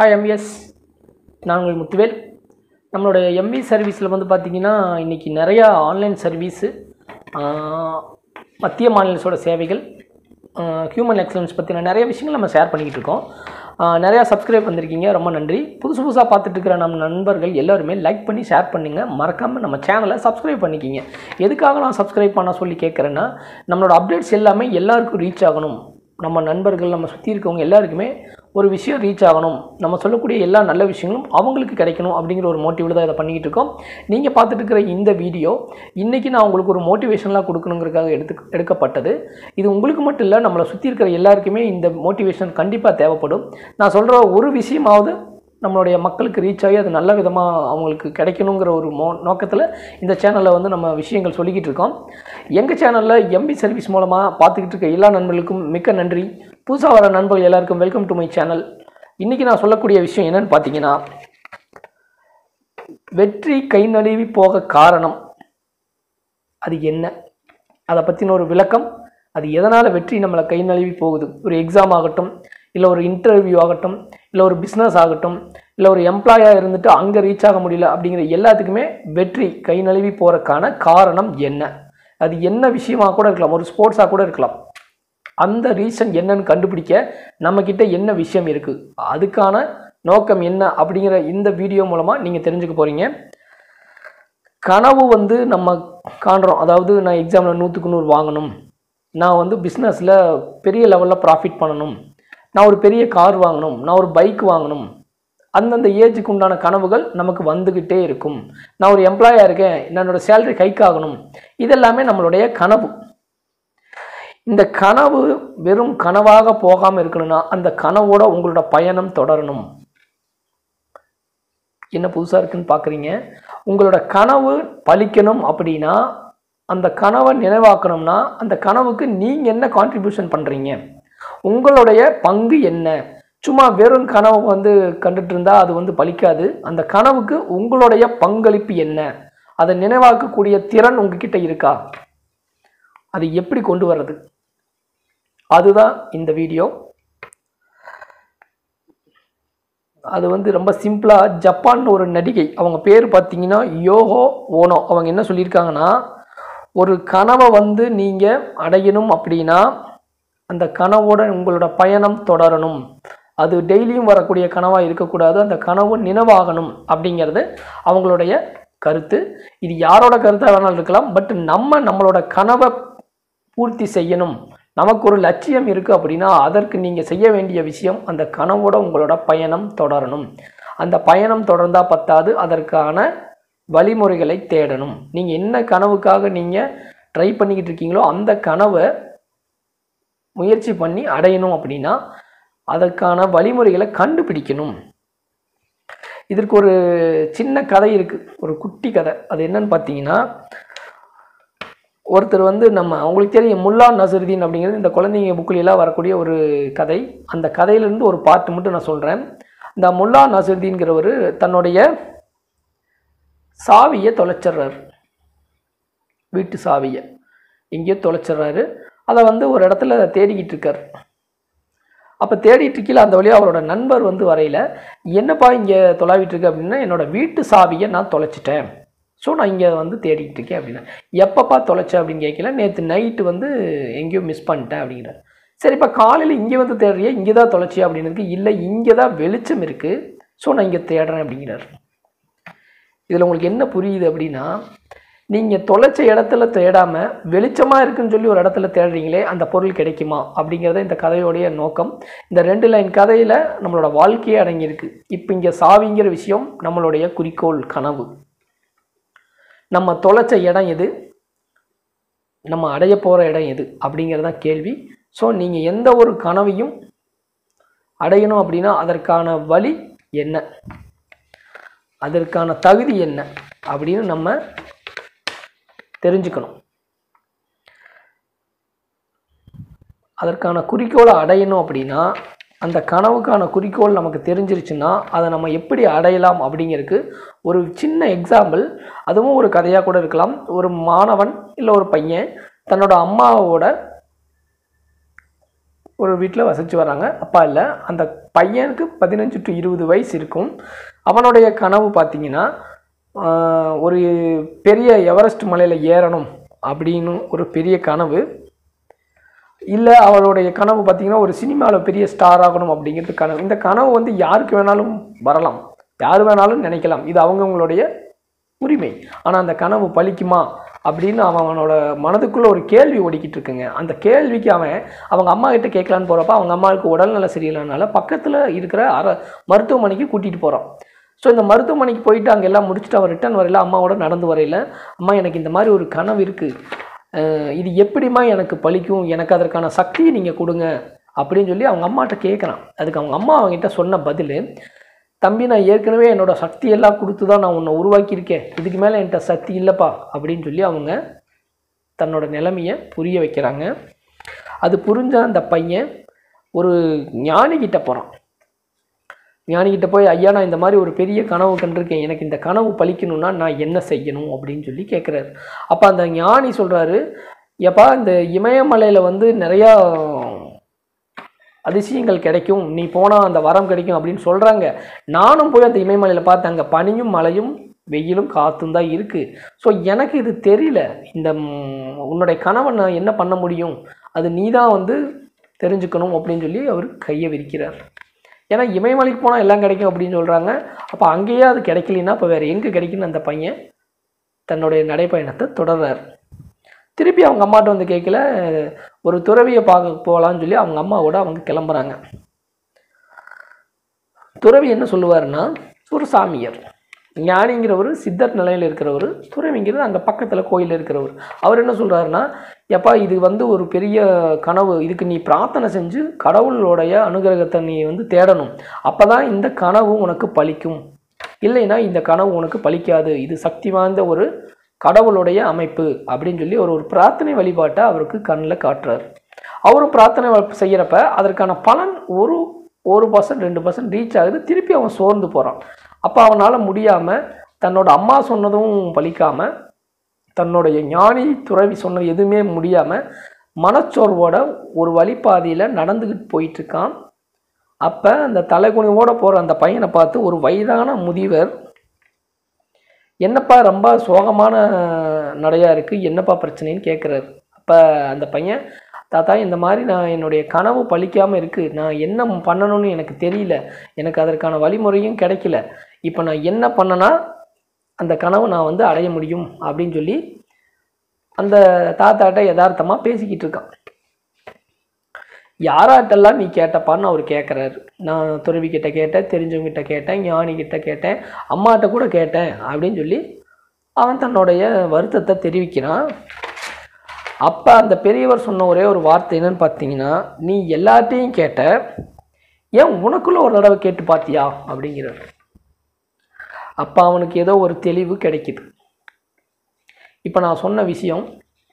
hi MS நான் உங்கள் முத்துவேல் நம்மளுடைய எம்இ சர்வீஸில் வந்து பார்த்திங்கன்னா இன்றைக்கி நிறையா ஆன்லைன் சர்வீஸு மத்திய மாநிலத்தோட சேவைகள் ஹியூமன் எக்ஸலன்ஸ் பற்றின நிறைய விஷயங்கள் நம்ம ஷேர் பண்ணிக்கிட்டு இருக்கோம் ஆஹ் நிறையா சப்ஸ்கிரைப் வந்திருக்கீங்க ரொம்ப நன்றி புதுசு புதுசாக பார்த்துட்டு இருக்கிற நம்ம நண்பர்கள் எல்லாருமே லைக் பண்ணி ஷேர் பண்ணுங்கள் மறக்காமல் நம்ம சேனலை சப்ஸ்கிரைப் பண்ணிக்கிங்க எதுக்காக நான் சப்ஸ்கிரைப் பண்ண சொல்லி கேட்குறேன்னா நம்மளோட அப்டேட்ஸ் எல்லாமே எல்லாருக்கும் ரீச் ஆகணும் நம்ம நண்பர்கள் நம்ம சுற்றி இருக்கவங்க எல்லாருக்குமே ஒரு விஷயம் ரீச் ஆகணும் நம்ம சொல்லக்கூடிய எல்லா நல்ல விஷயங்களும் அவங்களுக்கு கிடைக்கணும் அப்படிங்கிற ஒரு மோட்டிவில் தான் இதை பண்ணிக்கிட்டு இருக்கோம் நீங்கள் பார்த்துட்டு இருக்கிற இந்த வீடியோ இன்றைக்கி நான் உங்களுக்கு ஒரு மோட்டிவேஷனலாக கொடுக்கணுங்கிறதுக்காக எடுத்து எடுக்கப்பட்டது இது உங்களுக்கு மட்டும் இல்லை நம்மளை சுற்றி இருக்கிற எல்லாருக்குமே இந்த மோட்டிவேஷன் கண்டிப்பாக தேவைப்படும் நான் சொல்கிற ஒரு விஷயமாவது நம்மளுடைய மக்களுக்கு ரீச் ஆகி அது நல்ல விதமாக அவங்களுக்கு கிடைக்கணுங்கிற ஒரு மோ நோக்கத்தில் இந்த சேனலில் வந்து நம்ம விஷயங்கள் சொல்லிக்கிட்டு இருக்கோம் எங்கள் சேனலில் எம்பி சர்வீஸ் மூலமாக பார்த்துக்கிட்டு இருக்க எல்லா நண்பர்களுக்கும் மிக்க நன்றி புதுசாக வர நண்பர்கள் எல்லாருக்கும் வெல்கம் டு மை சேனல் இன்றைக்கி நான் சொல்லக்கூடிய விஷயம் என்னன்னு பார்த்தீங்கன்னா வெற்றி கை நழுவி போக காரணம் அது என்ன அதை பற்றின ஒரு விளக்கம் அது எதனால் வெற்றி நம்மளை கை நழுவி போகுது ஒரு எக்ஸாம் ஆகட்டும் இல்லை ஒரு இன்டர்வியூ ஆகட்டும் இல்லை ஒரு பிஸ்னஸ் ஆகட்டும் இல்லை ஒரு எம்ப்ளாயாக இருந்துட்டு அங்கே ரீச் ஆக முடியல அப்படிங்கிற எல்லாத்துக்குமே வெற்றி கை நழுவி போகிறக்கான காரணம் என்ன அது என்ன விஷயமா கூட இருக்கலாம் ஒரு ஸ்போர்ட்ஸாக கூட இருக்கலாம் அந்த ரீசன் என்னன்னு கண்டுபிடிக்க நம்மக்கிட்ட என்ன விஷயம் இருக்குது அதுக்கான நோக்கம் என்ன அப்படிங்கிற இந்த வீடியோ மூலமாக நீங்கள் தெரிஞ்சுக்க போகிறீங்க கனவு வந்து நம்ம காண்றோம் அதாவது நான் எக்ஸாமில் நூற்றுக்கு நூறு வாங்கணும் நான் வந்து பிஸ்னஸில் பெரிய லெவலில் ப்ராஃபிட் பண்ணணும் நான் ஒரு பெரிய கார் வாங்கணும் நான் ஒரு பைக் வாங்கணும் அந்தந்த ஏஜுக்கு உண்டான கனவுகள் நமக்கு வந்துக்கிட்டே இருக்கும் நான் ஒரு எம்ப்ளாயாக இருக்கேன் என்னோட சேலரி ஹைக் ஆகணும் இதெல்லாமே நம்மளுடைய கனவு இந்த கனவு வெறும் கனவாக போகாமல் இருக்கணும்னா அந்த கனவோட உங்களோட பயணம் தொடரணும் என்ன புதுசாக இருக்குன்னு பார்க்குறீங்க உங்களோட கனவு பலிக்கணும் அப்படின்னா அந்த கனவை நினைவாக்கணும்னா அந்த கனவுக்கு நீங்கள் என்ன கான்ட்ரிபியூஷன் பண்ணுறீங்க உங்களுடைய பங்கு என்ன சும்மா வெறும் கனவு வந்து கண்டுட்டு இருந்தால் அது வந்து பலிக்காது அந்த கனவுக்கு உங்களுடைய பங்களிப்பு என்ன அதை நினைவாக்கக்கூடிய திறன் உங்ககிட்ட இருக்கா அது எப்படி கொண்டு வர்றது அதுதான் இந்த வீடியோ அது வந்து ரொம்ப சிம்பிளாக ஜப்பான் ஒரு நடிகை அவங்க பேர் பார்த்தீங்கன்னா யோகோ ஓனோ அவங்க என்ன சொல்லியிருக்காங்கன்னா ஒரு கனவை வந்து நீங்கள் அடையணும் அப்படின்னா அந்த கனவோட உங்களோட பயணம் தொடரணும் அது டெய்லியும் வரக்கூடிய கனவாக இருக்கக்கூடாது அந்த கனவு நினைவாகணும் அப்படிங்கிறது அவங்களுடைய கருத்து இது யாரோட கருத்தாக வேணாலும் இருக்கலாம் பட் நம்ம நம்மளோட கனவை பூர்த்தி செய்யணும் நமக்கு ஒரு லட்சியம் இருக்குது அப்படின்னா அதற்கு நீங்கள் செய்ய வேண்டிய விஷயம் அந்த கனவோட உங்களோட பயணம் தொடரணும் அந்த பயணம் தொடர்ந்தால் பத்தாது அதற்கான வழிமுறைகளை தேடணும் நீங்கள் என்ன கனவுக்காக நீங்கள் ட்ரை பண்ணிக்கிட்டு இருக்கீங்களோ அந்த கனவை முயற்சி பண்ணி அடையணும் அப்படின்னா அதற்கான வழிமுறைகளை கண்டுபிடிக்கணும் இதற்கு ஒரு சின்ன கதை இருக்குது ஒரு குட்டி கதை அது என்னன்னு பார்த்தீங்கன்னா ஒருத்தர் வந்து நம்ம அவங்களுக்கு தெரியும் முல்லா நசருதீன் அப்படிங்கிறது இந்த குழந்தைங்க புக்கிலெல்லாம் வரக்கூடிய ஒரு கதை அந்த கதையிலேருந்து ஒரு பார்ட் மட்டும் நான் சொல்கிறேன் இந்த முல்லா நசருதீன்கிறவர் தன்னுடைய சாவியை தொலைச்சிட்றாரு வீட்டு சாவியை எங்கேயோ தொலைச்சிட்றாரு அதை வந்து ஒரு இடத்துல தேடிக்கிட்டு இருக்கார் அப்போ தேடிட்டு இருக்கையில் அந்த வழியாக அவரோட நண்பர் வந்து வரையில் என்னப்பா இங்கே தொலாவிட்டு இருக்கு அப்படின்னா என்னோட வீட்டு சாவியை நான் தொலைச்சிட்டேன் ஸோ நான் இங்கே வந்து தேடிக்கிட்டு இருக்கேன் அப்படின்னா எப்பப்பா தொலைச்ச அப்படின்னு கேட்கல நேற்று நைட்டு வந்து எங்கேயோ மிஸ் பண்ணிட்டேன் அப்படிங்கிறார் சரிப்பா காலையில் இங்கே வந்து தேடுறியா இங்கே தான் தொலைச்சியா அப்படின்னு இல்லை இங்கே தான் வெளிச்சம் இருக்குது ஸோ நான் இங்கே தேடுறேன் அப்படிங்கிறார் இதில் உங்களுக்கு என்ன புரியுது அப்படின்னா நீங்கள் தொலைச்ச இடத்துல தேடாமல் வெளிச்சமாக இருக்குன்னு சொல்லி ஒரு இடத்துல தேடுறீங்களே அந்த பொருள் கிடைக்குமா அப்படிங்கிறத இந்த கதையோடைய நோக்கம் இந்த ரெண்டு லைன் கதையில் நம்மளோட வாழ்க்கையே அடங்கியிருக்கு இப்போ இங்கே சாவிங்கிற விஷயம் நம்மளுடைய குறிக்கோள் கனவு நம்ம தொலைச்ச இடம் எது நம்ம அடைய போகிற இடம் எது அப்படிங்கிறது தான் கேள்வி ஸோ நீங்கள் எந்த ஒரு கனவையும் அடையணும் அப்படின்னா அதற்கான வழி என்ன அதற்கான தகுதி என்ன அப்படின்னு நம்ம தெரிஞ்சுக்கணும் அதற்கான குறிக்கோளை அடையணும் அப்படின்னா அந்த கனவுக்கான குறிக்கோள் நமக்கு தெரிஞ்சிருச்சுன்னா அதை நம்ம எப்படி அடையலாம் அப்படிங்கிறதுக்கு ஒரு சின்ன எக்ஸாம்பிள் அதுவும் ஒரு கதையாக கூட இருக்கலாம் ஒரு மாணவன் இல்லை ஒரு பையன் தன்னோட அம்மாவோட ஒரு வீட்டில் வசித்து வராங்க அப்பா இல்லை அந்த பையனுக்கு பதினஞ்சு டு இருபது வயசு இருக்கும் அவனுடைய கனவு பார்த்தீங்கன்னா ஆஹ், ஒரு பெரிய எவரெஸ்ட் மலையில் ஏறணும் அப்படின்னு ஒரு பெரிய கனவு இல்லை அவளுடைய கனவு பார்த்தீங்கன்னா ஒரு சினிமாவில் பெரிய ஸ்டார் ஆகணும் அப்படிங்கிறது கனவு இந்த கனவு வந்து யாருக்கு வேணாலும் வரலாம் யார் வேணாலும் நினைக்கலாம் இது அவங்கவுங்களுடைய உரிமை ஆனால் அந்த கனவு பலிக்குமா அப்படின்னு அவன் அவனோட மனதுக்குள்ள ஒரு கேள்வி ஓடிக்கிட்டு இருக்குங்க அந்த கேள்விக்கு அவன் அவங்க அம்மா கிட்ட கேட்கலான்னு போகிறப்ப அவங்க அம்மாவுக்கு உடல்நல சரியில்லைனால பக்கத்தில் இருக்கிற அர மருத்துவமனைக்கு கூட்டிகிட்டு போகிறான் ஸோ இந்த மருத்துவமனைக்கு போயிட்டு அங்கே எல்லாம் முடிச்சுட்டு அவன் ரிட்டர்ன் வரையில அம்மாவோட நடந்து வரையில அம்மா எனக்கு இந்த மாதிரி ஒரு கனவு இருக்குது அஹ் இது எப்படிம்மா எனக்கு பலிக்கும் எனக்கு அதற்கான சக்தியை நீங்கள் கொடுங்க அப்படின்னு சொல்லி அவங்க அம்மாட்ட கேட்குறான் அதுக்கு அவங்க அம்மா அவங்ககிட்ட சொன்ன பதில் தம்பி நான் ஏற்கனவே என்னோட சக்தி எல்லாம் கொடுத்து தான் நான் உன்னை உருவாக்கியிருக்கேன் இதுக்கு மேலே என்கிட்ட சக்தி இல்லைப்பா அப்படின்னு சொல்லி அவங்க தன்னோட நிலைமையை புரிய வைக்கிறாங்க அது புரிஞ்ச அந்த பையன் ஒரு ஞானிகிட்ட போகிறான் ஞானிகிட்ட போய் ஐயா நான் இந்த மாதிரி ஒரு பெரிய கனவு கண்டிருக்கேன் எனக்கு இந்த கனவு பலிக்கணும்னா நான் என்ன செய்யணும் அப்படின்னு சொல்லி கேட்குறாரு அப்போ அந்த ஞானி சொல்கிறாரு ஏப்பா இந்த இமயமலையில் வந்து நிறையா அதிசயங்கள் கிடைக்கும் நீ போனால் அந்த வரம் கிடைக்கும் அப்படின்னு சொல்கிறாங்க நானும் போய் அந்த இமயமலையில் பார்த்தேன் அங்கே பனியும் மழையும் வெயிலும் காற்றும் தான் இருக்குது ஸோ எனக்கு இது தெரியல இந்த ம், உன்னுடைய கனவை நான் என்ன பண்ண முடியும் அது நீ தான் வந்து தெரிஞ்சுக்கணும் அப்படின்னு சொல்லி அவர் கையை விரிக்கிறார் ஏன்னா இமயமலைக்கு போனால் எல்லாம் கிடைக்கும் அப்படின்னு சொல்கிறாங்க அப்போ அங்கேயே அது கிடைக்கலனா இப்போ வேறு எங்கே கிடைக்குன்னு அந்த பையன் தன்னுடைய நடைப்பயணத்தை தொடர்றார் திருப்பி அவங்க அம்மாட்ட வந்து கேட்கல ஒரு துறவியை பார்க்க போகலான்னு சொல்லி அவங்க அம்மாவோட அவங்க கிளம்புறாங்க துறவி என்ன சொல்லுவாருன்னா ஒரு சாமியார் ஞானிங்கிறவர் சித்தர் நிலையில் இருக்கிறவர் துறவிங்கிறது அங்கே பக்கத்தில் கோயில் இருக்கிறவர் அவர் என்ன சொல்கிறாருன்னா எப்பா இது வந்து ஒரு பெரிய கனவு இதுக்கு நீ பிரார்த்தனை செஞ்சு கடவுளுடைய அனுகிரகத்தை நீ வந்து தேடணும் அப்போ தான் இந்த கனவு உனக்கு பலிக்கும் இல்லைன்னா இந்த கனவு உனக்கு பலிக்காது இது சக்தி வாய்ந்த ஒரு கடவுளுடைய அமைப்பு அப்படின்னு சொல்லி ஒரு ஒரு பிரார்த்தனை வழிபாட்டை அவருக்கு கண்ணில் காட்டுறாரு அவரும் பிரார்த்தனை வ- செய்யறப்ப அதற்கான பலன் ஒரு ஒரு பர்சன்ட் ரெண்டு பர்சன்ட் ரீச் ஆகுது திருப்பி அவன் சோர்ந்து போகிறான் அப்போ அவனால் முடியாமல் தன்னோட அம்மா சொன்னதும் பலிக்காமல் தன்னுடைய ஞானி துறவி சொன்னது எதுவுமே முடியாமல் மனச்சோர்வோட ஒரு வழிப்பாதையில் நடந்துக்கிட்டு போயிட்டுருக்கான் அப்போ அந்த தலைகுனிவோட போகிற அந்த பையனை பார்த்து ஒரு வயதான முதியவர் என்னப்பா ரொம்ப சோகமான நடையா இருக்குது என்னப்பா பிரச்சனைன்னு கேட்குறாரு அப்போ அந்த பையன் தாத்தா இந்த மாதிரி நான் என்னுடைய கனவு பலிக்காமல் இருக்குது நான் என்ன பண்ணணும்னு எனக்கு தெரியல எனக்கு அதற்கான வழிமுறையும் கிடைக்கல இப்போ நான் என்ன பண்ணனா அந்த கனவு நான் வந்து அடைய முடியும் அப்படின்னு சொல்லி அந்த தாத்தாட்ட யதார்த்தமாக பேசிக்கிட்டு இருக்கான் யாராட்டெல்லாம் நீ கேட்டப்பான்னு அவர் கேட்குறாரு நான் துறவி கிட்ட கேட்டேன் தெரிஞ்சவங்கிட்ட கேட்டேன் ஞானி கிட்ட கேட்டேன் அம்மாட்ட கூட கேட்டேன் அப்படின்னு சொல்லி அவன் தன்னுடைய வருத்தத்தை தெரிவிக்கிறான் அப்போ அந்த பெரியவர் சொன்ன ஒரே ஒரு வார்த்தை என்னன்னு பார்த்தீங்கன்னா நீ எல்லாத்தையும் கேட்ட ஏன் உனக்குள்ள ஒரு தடவை கேட்டு பார்த்தியா அப்படிங்கிறார் அப்போ அவனுக்கு ஏதோ ஒரு தெளிவு கிடைக்குது இப்போ நான் சொன்ன விஷயம்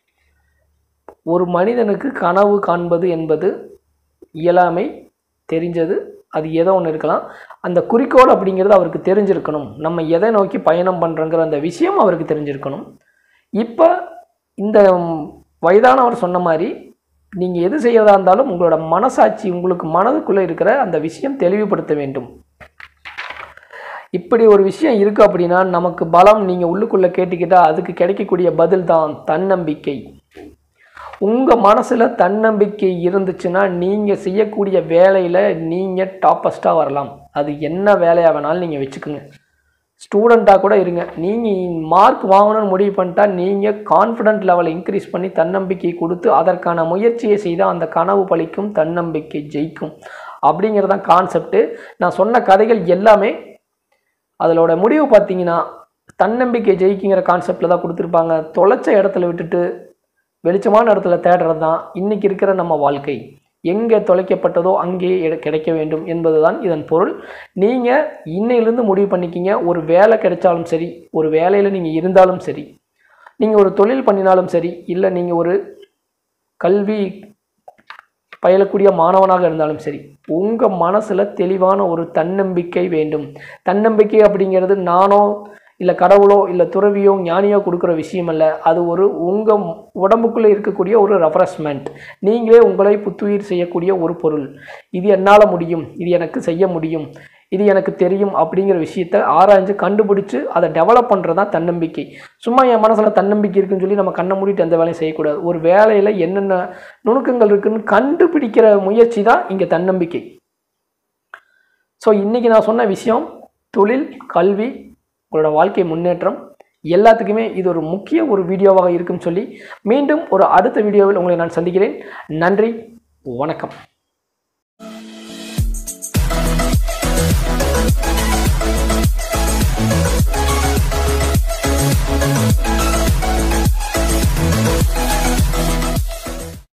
ஒரு மனிதனுக்கு கனவு காண்பது என்பது இயலாமை தெரிஞ்சது அது ஏதோ ஒன்று இருக்கலாம் அந்த குறிக்கோள் அப்படிங்கிறது அவருக்கு தெரிஞ்சிருக்கணும் நம்ம எதை நோக்கி பயணம் பண்ணுறோங்கிற அந்த விஷயம் அவருக்கு தெரிஞ்சிருக்கணும் இப்போ இந்த வயதானவர் சொன்ன மாதிரி நீங்கள் எது செய்யறதா இருந்தாலும் உங்களோட மனசாட்சி உங்களுக்கு மனதுக்குள்ளே இருக்கிற அந்த விஷயம் தெளிவுபடுத்த வேண்டும் இப்படி ஒரு விஷயம் இருக்குது அப்படின்னா நமக்கு பலம் நீங்கள் உள்ளுக்குள்ளே கேட்டுக்கிட்டால் அதுக்கு கிடைக்கக்கூடிய பதில் தான் தன்னம்பிக்கை உங்கள் மனசில் தன்னம்பிக்கை இருந்துச்சுன்னா நீங்கள் செய்யக்கூடிய வேலையில் நீங்கள் டாப்பஸ்ட்டாக வரலாம் அது என்ன வேலையாக வேணாலும் நீங்கள் வச்சுக்கோங்க ஸ்டூடெண்ட்டாக கூட இருங்க நீங்கள் மார்க் வாங்கணும்னு முடிவு பண்ணிட்டா நீங்கள் கான்ஃபிடென்ட் லெவலை இன்க்ரீஸ் பண்ணி தன்னம்பிக்கை கொடுத்து அதற்கான முயற்சியை செய்தால் அந்த கனவு பலிக்கும் தன்னம்பிக்கை ஜெயிக்கும் அப்படிங்கிறது தான் கான்செப்ட்டு நான் சொன்ன கதைகள் எல்லாமே அதோட முடிவு பார்த்தீங்கன்னா தன்னம்பிக்கை ஜெயிக்குங்கிற கான்செப்டில் தான் கொடுத்துருப்பாங்க தொலைச்ச இடத்துல விட்டுட்டு வெளிச்சமான இடத்துல தேடுறது தான் இன்றைக்கி இருக்கிற நம்ம வாழ்க்கை எங்கே தொலைக்கப்பட்டதோ அங்கே எட- கிடைக்க வேண்டும் என்பதுதான் இதன் பொருள் நீங்கள் இன்னையிலேருந்து முடிவு பண்ணிக்கிங்க ஒரு வேலை கிடைச்சாலும் சரி ஒரு வேலையில் நீங்கள் இருந்தாலும் சரி நீங்கள் ஒரு தொழில் பண்ணினாலும் சரி இல்லை நீங்கள் ஒரு கல்வி பயிலக்கூடிய மாணவனாக இருந்தாலும் சரி உங்கள் மனசில் தெளிவான ஒரு தன்னம்பிக்கை வேண்டும் தன்னம்பிக்கை அப்படிங்கிறது நானோ இல்லை கடவுளோ இல்லை துறவியோ ஞானியோ கொடுக்குற விஷயம் அல்ல அது ஒரு உங்கள் உடம்புக்குள்ளே இருக்கக்கூடிய ஒரு ரெஃப்ரெஷ்மெண்ட் நீங்களே உங்களை புத்துயிர் செய்யக்கூடிய ஒரு பொருள் இது என்னால் முடியும் இது எனக்கு செய்ய முடியும் இது எனக்கு தெரியும் அப்படிங்கிற விஷயத்த ஆராய்ஞ்சு கண்டுபிடிச்சு அதை டெவலப் பண்ணுறது தான் தன்னம்பிக்கை சும்மா என் மனசில் தன்னம்பிக்கை இருக்குன்னு சொல்லி நம்ம கண்ணை மூடிட்டு எந்த வேலையும் செய்யக்கூடாது ஒரு வேலையில் என்னென்ன நுணுக்கங்கள் இருக்குன்னு கண்டுபிடிக்கிற முயற்சி தான் இங்கே தன்னம்பிக்கை ஸோ இன்றைக்கி நான் சொன்ன விஷயம் தொழில் கல்வி உங்களோட வாழ்க்கை முன்னேற்றம் எல்லாத்துக்குமே இது ஒரு முக்கிய ஒரு வீடியோவாக இருக்குன்னு சொல்லி மீண்டும் ஒரு அடுத்த வீடியோவில் உங்களை நான் சந்திக்கிறேன் நன்றி வணக்கம்